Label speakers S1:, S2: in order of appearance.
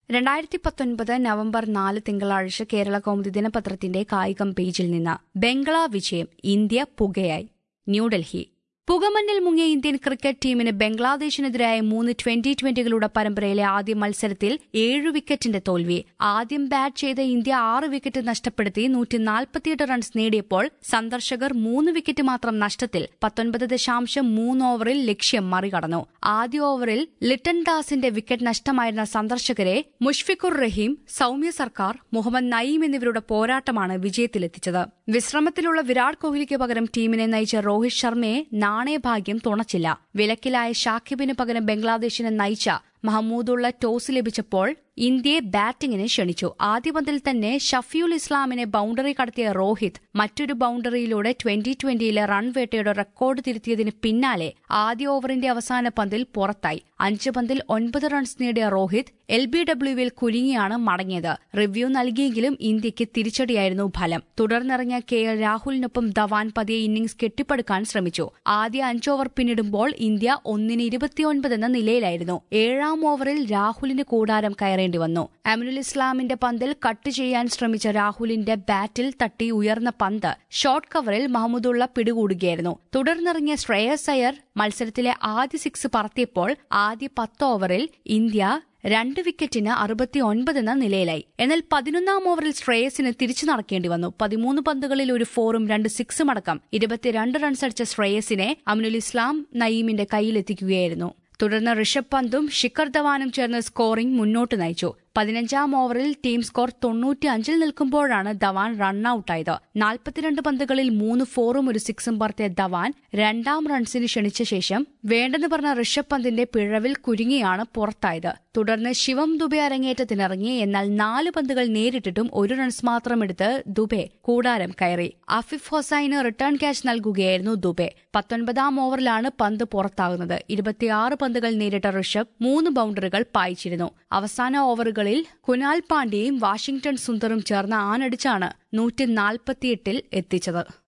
S1: രണ്ടായിരത്തി പത്തൊൻപത് നവംബർ നാല് തിങ്കളാഴ്ച കേരള കൗമുദി ദിനപത്രത്തിന്റെ കായികം പേജിൽ നിന്ന് ബംഗ്ലാ വിജയം ഇന്ത്യ പുകയായി ന്യൂഡൽഹി പുകമഞ്ഞിൽ മുങ്ങിയ ഇന്ത്യൻ ക്രിക്കറ്റ് ടീമിന് ബംഗ്ലാദേശിനെതിരായ മൂന്ന് ട്വന്റി ട്വന്റികളുടെ പരമ്പരയിലെ ആദ്യ മത്സരത്തിൽ ഏഴ് വിക്കറ്റിന്റെ തോൽവി ആദ്യം ബാറ്റ് ചെയ്ത ഇന്ത്യ ആറ് വിക്കറ്റ് നഷ്ടപ്പെടുത്തി നൂറ്റി നാൽപ്പത്തിയെട്ട് റൺസ് നേടിയപ്പോൾ സന്ദർശകർ മൂന്ന് വിക്കറ്റ് മാത്രം നഷ്ടത്തിൽ പത്തൊൻപത് ദശാംശം മൂന്ന് ഓവറിൽ ലക്ഷ്യം മറികടന്നു ആദ്യ ഓവറിൽ ലിട്ടൺ ദാസിന്റെ വിക്കറ്റ് നഷ്ടമായിരുന്ന സന്ദർശകരെ മുഷ്ഫിഖുർ റഹീം സൌമ്യ സർക്കാർ മുഹമ്മദ് നയീം എന്നിവരുടെ പോരാട്ടമാണ് വിജയത്തിലെത്തിച്ചത് വിശ്രമത്തിലുള്ള വിരാട് കോഹ്ലിക്ക് പകരം ടീമിനെ നയിച്ച രോഹിത് ശർമ്മയെ നാണയഭാഗ്യം തുണച്ചില്ല വിലക്കിലായ ഷാക്കിബിന് പകരം ബംഗ്ലാദേശിനെ നയിച്ച മഹമ്മൂദുള്ള ടോസ് ലഭിച്ചപ്പോൾ ഇന്ത്യയെ ബാറ്റിംഗിന് ക്ഷണിച്ചു ആദ്യ പന്തിൽ തന്നെ ഷഫിയുൽ ഇസ്ലാമിനെ ബൌണ്ടറി കടത്തിയ രോഹിത് മറ്റൊരു ബൌണ്ടറിയിലൂടെ ട്വന്റി ട്വന്റിയിലെ റൺ വേട്ടയുടെ റെക്കോർഡ് തിരുത്തിയതിന് പിന്നാലെ ആദ്യ ഓവറിന്റെ അവസാന പന്തിൽ പുറത്തായി അഞ്ച് പന്തിൽ ഒൻപത് റൺസ് നേടിയ രോഹിത് എൽ ബി ഡബ്ല്യുവിൽ കുലുങ്ങിയാണ് മടങ്ങിയത് റിവ്യൂ നൽകിയെങ്കിലും ഇന്ത്യയ്ക്ക് തിരിച്ചടിയായിരുന്നു ഫലം തുടർന്നിറങ്ങിയ കെ എൽ രാഹുലിനൊപ്പം ധവാൻ പതിയെ ഇന്നിംഗ്സ് കെട്ടിപ്പടുക്കാൻ ശ്രമിച്ചു ആദ്യ അഞ്ച് ഓവർ പിന്നിടുമ്പോൾ ഇന്ത്യ ഒന്നിന് ഇരുപത്തിയൊൻപത് എന്ന നിലയിലായിരുന്നു ഏഴാം ഓവറിൽ രാഹുലിന് കൂടാരം കയറേണ്ടി വന്നു അമിനുൽ ഇസ്ലാമിന്റെ പന്തിൽ കട്ട് ചെയ്യാൻ ശ്രമിച്ച രാഹുലിന്റെ ബാറ്റിൽ തട്ടി ഉയർന്ന പന്ത് ഷോർട്ട് കവറിൽ മഹമ്മദുള്ള പിടികൂടുകയായിരുന്നു തുടർന്നിറങ്ങിയ ശ്രേയസ് അയ്യർ മത്സരത്തിലെ ആദ്യ സിക്സ് പറത്തിയപ്പോൾ ആദ്യ പത്ത് ഓവറിൽ ഇന്ത്യ രണ്ട് വിക്കറ്റിന് അറുപത്തിയൊൻപത് എന്ന നിലയിലായി എന്നാൽ പതിനൊന്നാം ഓവറിൽ ശ്രേയസിന് തിരിച്ചു നടക്കേണ്ടി വന്നു പതിമൂന്ന് പന്തുകളിൽ ഒരു ഫോറും രണ്ട് സിക്സും അടക്കം ഇരുപത്തിരണ്ട് റൺസ് അടിച്ച ശ്രേയസിനെ അമിനുൽ ഇസ്ലാം നയീമിന്റെ കയ്യിലെത്തിക്കുകയായിരുന്നു തുടർന്ന് ഋഷഭ് പന്തും ശിഖർ ധവാനും ചേർന്ന് സ്കോറിംഗ് മുന്നോട്ട് നയിച്ചു പതിനഞ്ചാം ഓവറിൽ ടീം സ്കോർ തൊണ്ണൂറ്റി അഞ്ചിൽ നിൽക്കുമ്പോഴാണ് ധവാൻ റണ്ണൌട്ടായത് നാൽപ്പത്തിരണ്ട് പന്തുകളിൽ മൂന്ന് ഫോറും ഒരു സിക്സും പറത്തിയ ധവാൻ രണ്ടാം റൺസിന് ക്ഷണിച്ച ശേഷം വേണ്ടെന്ന് പറഞ്ഞ ഋഷഭ് പന്തിന്റെ പിഴവിൽ കുരുങ്ങിയാണ് പുറത്തായത് തുടർന്ന് ശിവം ദുബെ അരങ്ങേറ്റത്തിനിറങ്ങി എന്നാൽ നാല് പന്തുകൾ നേരിട്ടിട്ടും ഒരു റൺസ് മാത്രം എടുത്ത് ദുബെ കൂടാരം കയറി അഫിഫ് ഹൊസൈന് റിട്ടേൺ ക്യാച്ച് നൽകുകയായിരുന്നു ദുബെ പത്തൊൻപതാം ഓവറിലാണ് പന്ത് പുറത്താകുന്നത് ഇരുപത്തിയാറ് പന്തുകൾ നേരിട്ട ഋഷഭ് മൂന്ന് ബൌണ്ടറികൾ പായിച്ചിരുന്നു അവസാന ഓവറുകളിൽ കുനാൽ പാണ്ഡ്യയും വാഷിംഗ്ടൺ സുന്ദറും ചേർന്ന് ആനടിച്ചാണ് നൂറ്റി നാൽപ്പത്തിയെട്ടിൽ എത്തിച്ചത്